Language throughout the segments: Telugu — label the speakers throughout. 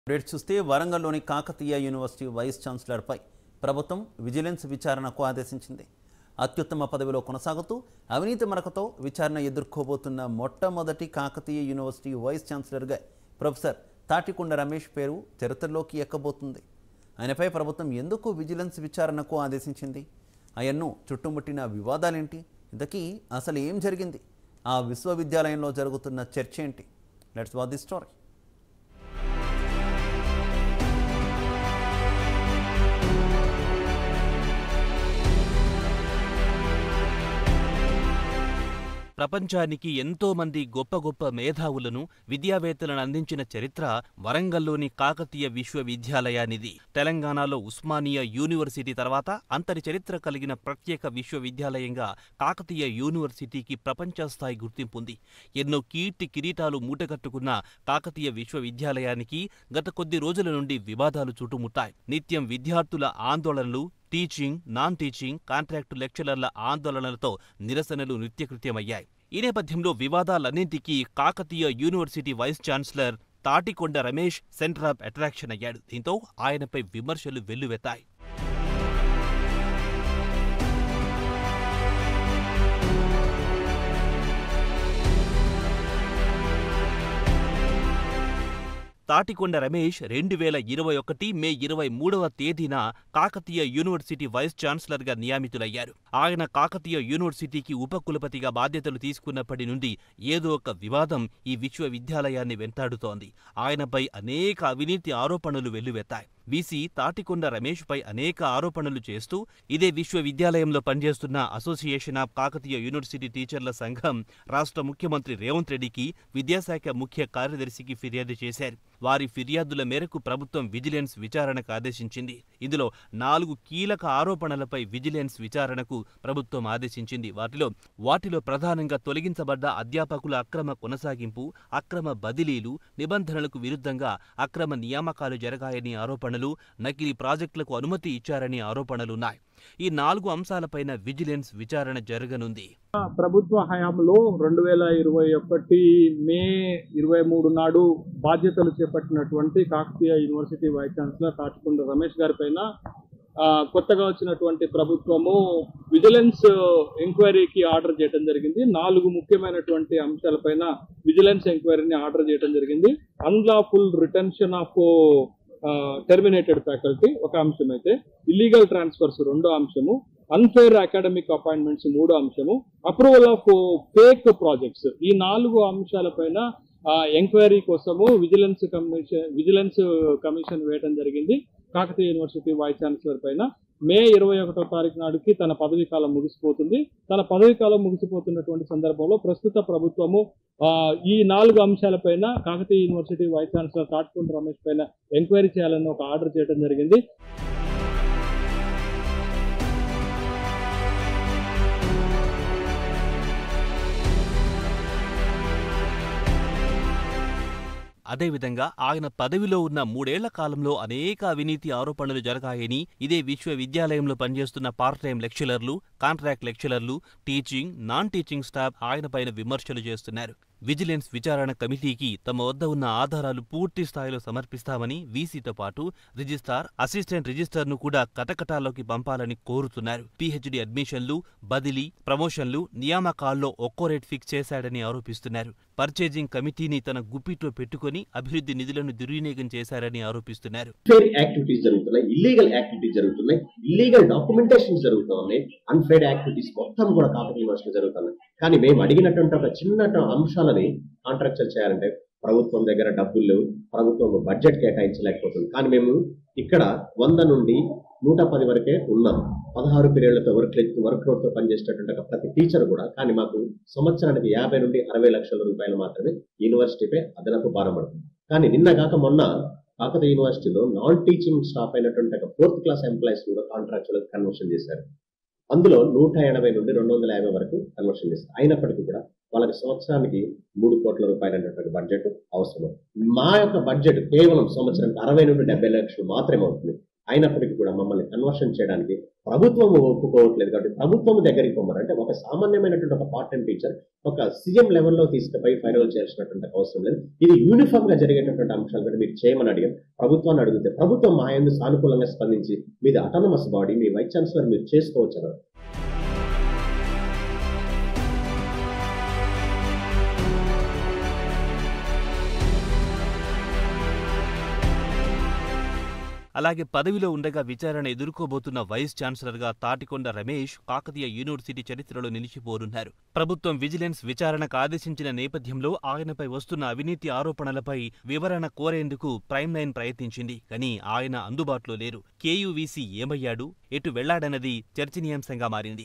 Speaker 1: అప్డేట్ చూస్తే వరంగల్లోని కాకతీయ యూనివర్సిటీ వైస్ ఛాన్సలర్పై ప్రభుత్వం విజిలెన్స్ విచారణకు ఆదేశించింది అత్యుత్తమ పదవిలో కొనసాగుతూ అవినీతి మరకతో విచారణ ఎదుర్కోబోతున్న మొట్టమొదటి కాకతీయ యూనివర్సిటీ వైస్ ఛాన్సలర్గా ప్రొఫెసర్ తాటికొండ రమేష్ పేరు చరిత్రలోకి ఎక్కబోతుంది ఆయనపై ప్రభుత్వం ఎందుకు విజిలెన్స్ విచారణకు ఆదేశించింది ఆయన్ను చుట్టుముట్టిన వివాదాలేంటి ఇంతకీ అసలు ఏం జరిగింది ఆ విశ్వవిద్యాలయంలో జరుగుతున్న చర్చ ఏంటి లెట్స్ వాచ్ ది స్టోరీ
Speaker 2: ప్రపంచానికి ఎంతో మంది గొప్ప గొప్ప మేధావులను విద్యావేత్తలను అందించిన చరిత్ర వరంగల్లోని కాకతీయ విశ్వవిద్యాలయానిది తెలంగాణలో ఉస్మానియా యూనివర్సిటీ తర్వాత అంతటి చరిత్ర కలిగిన ప్రత్యేక విశ్వవిద్యాలయంగా కాకతీయ యూనివర్సిటీకి ప్రపంచ స్థాయి గుర్తింపు ఉంది ఎన్నో కీర్తి కిరీటాలు మూటగట్టుకున్న కాకతీయ విశ్వవిద్యాలయానికి గత కొద్ది రోజుల నుండి వివాదాలు చుట్టుముట్టాయి నిత్యం విద్యార్థుల ఆందోళనలు టీచింగ్ నాన్ టీచింగ్ కాంట్రాక్టు లెక్చరర్ల ఆందోళనలతో నిరసనలు నిత్యకృత్యమయ్యాయి ఈ నేపథ్యంలో వివాదాలన్నింటికీ Kakatiya university vice chancellor Tatikonda Ramesh centre of attraction అయ్యాడు దీంతో ఆయనపై విమర్శలు వెల్లువెత్తాయి తాటికొండ రమేష్ రెండు వేల ఇరవై ఒకటి మే ఇరవై మూడవ తేదీన కాకతీయ యూనివర్సిటీ వైస్ ఛాన్సలర్గా నియమితులయ్యారు ఆయన కాకతీయ యూనివర్సిటీకి ఉపకులపతిగా బాధ్యతలు తీసుకున్నప్పటి నుండి ఏదో ఒక వివాదం ఈ విశ్వవిద్యాలయాన్ని వెంటాడుతోంది ఆయనపై అనేక అవినీతి ఆరోపణలు వెల్లువెత్తాయి వీసీ తాటికొండ రమేష్పై అనేక ఆరోపణలు చేస్తూ ఇదే విశ్వవిద్యాలయంలో పనిచేస్తున్న అసోసియేషన్ ఆఫ్ కాకతీయ యూనివర్సిటీ టీచర్ల సంఘం రాష్ట్ర ముఖ్యమంత్రి రేవంత్ రెడ్డికి విద్యాశాఖ ముఖ్య కార్యదర్శికి ఫిర్యాదు చేశారు వారి ఫిర్యాదుల మేరకు ప్రభుత్వం విజిలెన్స్ విచారణకు ఆదేశించింది ఇందులో నాలుగు కీలక ఆరోపణలపై విజిలెన్స్ విచారణకు ప్రభుత్వం ఆదేశించింది వాటిలో వాటిలో ప్రధానంగా తొలగించబడ్డ అధ్యాపకుల అక్రమ కొనసాగింపు అక్రమ బదిలీలు నిబంధనలకు విరుద్ధంగా అక్రమ నియామకాలు జరగాయని ఆరోపణలు నకిలీ ప్రాజెక్టులకు అనుమతి ఇచ్చారని ఆరోపణలున్నాయి ఈ నాలుగు అంశాలపైన విజిలెన్స్ విచారణ జరగనుంది
Speaker 3: ప్రభుత్వ హయాంలో రెండు వేల ఇరవై ఒకటి మే ఇరవై మూడు నాడు బాధ్యతలు చేపట్టినటువంటి Kakatiya university vice chancellor Tatikonda Ramesh గారి పైన ఆ, కొత్తగా వచ్చినటువంటి ప్రభుత్వము విజిలెన్స్ ఎంక్వైరీకి ఆర్డర్ చేయడం జరిగింది నాలుగు ముఖ్యమైనటువంటి అంశాలపైన విజిలెన్స్ ఎంక్వైరీని ఆర్డర్ చేయడం జరిగింది unlawful retention of terminated faculty ఒక అంశం అయితే ఇల్లీగల్ ట్రాన్స్ఫర్స్ రెండో అంశము అన్ఫేర్ అకాడమిక్ అపాయింట్మెంట్స్ మూడో అంశము అప్రూవల్ ఆఫ్ ఫేక్ ప్రాజెక్ట్స్ ఈ నాలుగు అంశాలపైన ఎంక్వైరీ కోసము విజిలెన్స్ కమిషన్ విజిలెన్స్ కమిషన్ వేయడం జరిగింది కాకతీయ యూనివర్సిటీ వైస్ ఛాన్సలర్ పైన మే ఇరవై ఒకటో తారీఖు నాడుకి తన పదవీ కాలం ముగిసిపోతుంది తన పదవీ కాలం ముగిసిపోతున్నటువంటి సందర్భంలో ప్రస్తుత ప్రభుత్వము ఆ, ఈ నాలుగు అంశాలపైన Kakatiya university vice chancellor Tatikonda Ramesh పైన ఎంక్వైరీ చేయాలని ఒక ఆర్డర్ చేయడం జరిగింది
Speaker 2: అదేవిధంగా ఆయన పదవిలో ఉన్న మూడేళ్ల కాలంలో అనేక అవినీతి ఆరోపణలు జరగాయని ఇదే విశ్వవిద్యాలయంలో పనిచేస్తున్న పార్ట్ టైం లెక్చరర్లు కాంట్రాక్ట్ లెక్చరర్లు టీచింగ్ నాన్ టీచింగ్ స్టాఫ్ ఆయనపైన విమర్శలు చేస్తున్నారు విజిలెన్స్ విచారణ కమిటీకి తమ వద్ద ఉన్న ఆధారాలు పూర్తి స్థాయిలో సమర్పిస్తామని వీసీతో పాటు రిజిస్ట్రార్ అసిస్టెంట్ రిజిస్టర్ను కూడా కటకటాల్లోకి పంపాలని కోరుతున్నారు పీహెచ్డీ అడ్మిషన్లు బదిలీ ప్రమోషన్లు నియామకాల్లో ఒక్కో రేట్ ఫిక్స్ చేశాడని ఆరోపిస్తున్నారు పర్చేజింగ్ కమిటీని తన గుప్పిట్లో పెట్టుకుని అభివృద్ధి నిధులను దుర్వినియోగం చేశారని ఆరోపిస్తున్నారు
Speaker 4: అన్ఫేర్ యాక్టివిటీస్ జరుగుతున్నాయి ఇల్లీగల్ యాక్టివిటీస్ జరుగుతున్నాయి ఇల్లీగల్ డాక్యుమెంటేషన్ జరుగుతున్నాయి అన్ఫేర్ యాక్టివిటీస్ మొత్తం కూడా కాకతీయ యూనివర్సిటీ జరుగుతున్నాయి కానీ మేము అడిగినటువంటి ఒక చిన్న అంశాలని కాంట్రాక్చర్ చేయాలంటే ప్రభుత్వం దగ్గర డబ్బులు లేవు ప్రభుత్వం బడ్జెట్ కేటాయించలేకపోతుంది కానీ మేము ఇక్కడ వంద నుండి నూట పది వరకే ఉన్నాం పదహారు పీరియడ్లతో వర్క్ వర్క్ లోడ్తో పనిచేసేటటువంటి ఒక ప్రతి టీచర్ కూడా కానీ మాకు సంవత్సరానికి యాభై నుండి అరవై లక్షల రూపాయలు మాత్రమే యూనివర్సిటీపై అదనపు భారం పడుతుంది కానీ నిన్న కాక మొన్న కాకతీయ యూనివర్సిటీలో నాన్ టీచింగ్ స్టాఫ్ అయినటువంటి ఒక ఫోర్త్ క్లాస్ ఎంప్లాయీస్ కూడా కాంట్రాక్చువల్ కన్వర్షన్ చేశారు అందులో నూట ఎనభై నుండి రెండు వందల యాభై వరకు కన్వర్షన్ చేస్తారు అయినప్పటికీ కూడా వాళ్ళకి సంవత్సరానికి మూడు కోట్ల రూపాయలు అనేటువంటి బడ్జెట్ అవసరం మా యొక్క బడ్జెట్ కేవలం సంవత్సరానికి అరవై నుండి డెబ్బై లక్షలు మాత్రమే అవుతుంది అయినప్పటికీ కూడా మమ్మల్ని కన్వర్షన్ చేయడానికి ప్రభుత్వం ఒప్పుకోవట్లేదు కాబట్టి ప్రభుత్వం దగ్గరికి పొమ్మరంటే ఒక సామాన్యమైనటువంటి ఒక పార్ట్ టైం టీచర్ ఒక సీఎం లెవెల్లో తీసుకుపోయి ఫైనల్ చేయాల్సినటువంటి అవసరం లేదు ఇది యూనిఫామ్ గా జరిగేటటువంటి అంశాలు కూడా మీరు చేయమని అడిగారు ప్రభుత్వాన్ని అడిగితే ప్రభుత్వం మా ఎందు సానుకూలంగా స్పందించి మీది అటానమస్ బాడీ మీ వైస్ ఛాన్సలర్ మీరు చేసుకోవచ్చు అన్నారు
Speaker 2: అలాగే పదవిలో ఉండగా విచారణ ఎదుర్కోబోతున్న వైస్ ఛాన్సలర్గా తాటికొండ రమేష్ కాకతీయ యూనివర్సిటీ చరిత్రలో నిలిచిపోనున్నారు ప్రభుత్వం విజిలెన్స్ విచారణకు ఆదేశించిన నేపథ్యంలో ఆయనపై వస్తున్న అవినీతి ఆరోపణలపై వివరణ కోరేందుకు ప్రైమ్ లైన్ ప్రయత్నించింది కానీ ఆయన అందుబాటులో లేరు కేయూవీసీ ఏమయ్యాడు ఎటు వెళ్లాడన్నది చర్చనీయాంశంగా మారింది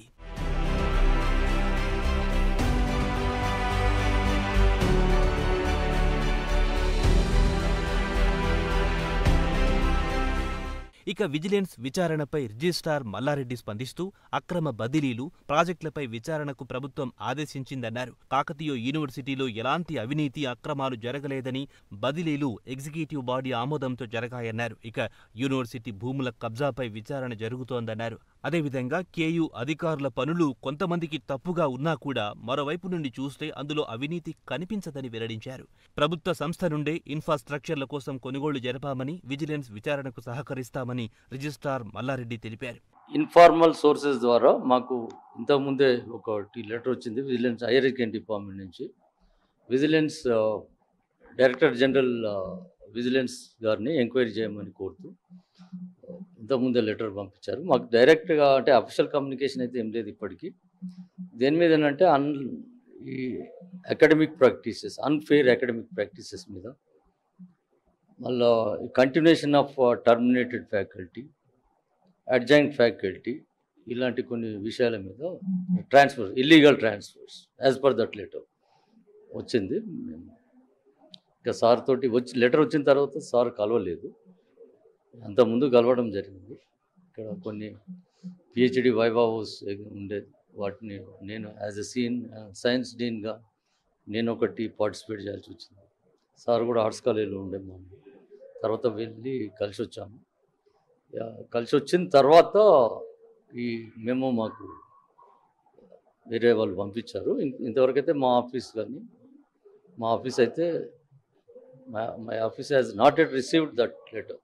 Speaker 2: ఇక విజిలెన్స్ విచారణపై రిజిస్ట్రార్ మల్లారెడ్డి స్పందిస్తూ అక్రమ బదిలీలు ప్రాజెక్టులపై విచారణకు ప్రభుత్వం ఆదేశించిందన్నారు కాకతీయ యూనివర్సిటీలో ఎలాంటి అవినీతి అక్రమాలు జరగలేదని బదిలీలు ఎగ్జిక్యూటివ్ బాడీ ఆమోదంతో జరగాయన్నారు ఇక యూనివర్సిటీ భూముల కబ్జాపై విచారణ జరుగుతోందన్నారు అదేవిధంగా కేయూ అధికారుల పనులు కొంతమందికి తప్పుగా ఉన్నా కూడా మరోవైపు నుండి చూస్తే అందులో అవినీతి కనిపించదని వెల్లడించారు ప్రభుత్వ సంస్థ నుండే ఇన్ఫ్రాస్ట్రక్చర్ల కోసం కొనుగోళ్లు జరపామని విజిలెన్స్ విచారణకు సహకరిస్తామని రిజిస్ట్రార్ మల్లారెడ్డి తెలిపారు
Speaker 5: ఇన్ఫార్మల్ సోర్సెస్ ద్వారా మాకు ఇంతకుముందే ఒకటి లెటర్ వచ్చింది విజిలెన్స్ హైయర్ ఎడ్యుకేషన్ డిపార్ట్మెంట్ నుంచి విజిలెన్స్ ఆ, డైరెక్టర్ జనరల్ ఆ, విజిలెన్స్ గారిని ఎంక్వైరీ చేయమని కోరుతూ ఆ, ఇంతకుముందే లెటర్ పంపించారు మాకు డైరెక్ట్గా అంటే అఫీషియల్ కమ్యూనికేషన్ అయితే ఏం లేదు ఇప్పటికీ దేని మీద అంటే అన్ ఈ academic practices unfair academic practices మీద మళ్ళా continuation of terminated faculty adjunct faculty ఇలాంటి కొన్ని విషయాల మీద transfer illegal transfers as per that letter వచ్చింది ఇంకా సార్ తోటి వచ్చి లెటర్ వచ్చిన తర్వాత సార్ కలవలేదు అంతకుముందు కలవడం జరిగింది ఇక్కడ కొన్ని పిహెచ్డి వైభావోస్ ఉండేది వాటిని నేను యాజ్ ఎ సీన్ సైన్స్ డీన్గా నేను ఒకటి పార్టిసిపేట్ చేయాల్సి వచ్చింది సార్ కూడా ఆర్ట్స్ కాలేజీలో ఉండే మా తర్వాత వెళ్ళి కలిసి వచ్చాము యా, కలిసి వచ్చిన తర్వాత ఈ మేము మాకు వేరే వాళ్ళు పంపించారు ఇం- ఇంతవరకు అయితే మా ఆఫీస్ కానీ మా ఆఫీస్ అయితే my office has not yet received that letter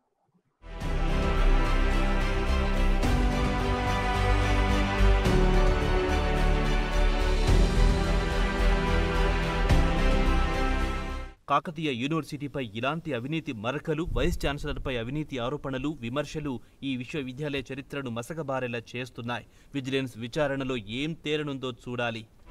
Speaker 2: Kakatiya యూనివర్సిటీపై ఇలాంటి అవినీతి మరకలు వైస్ ఛాన్సలర్పై అవినీతి ఆరోపణలు విమర్శలు ఈ విశ్వవిద్యాలయ చరిత్రను మసకబారేలా చేస్తున్నాయి విజిలెన్స్ విచారణలో ఏం తేలనుందో చూడాలి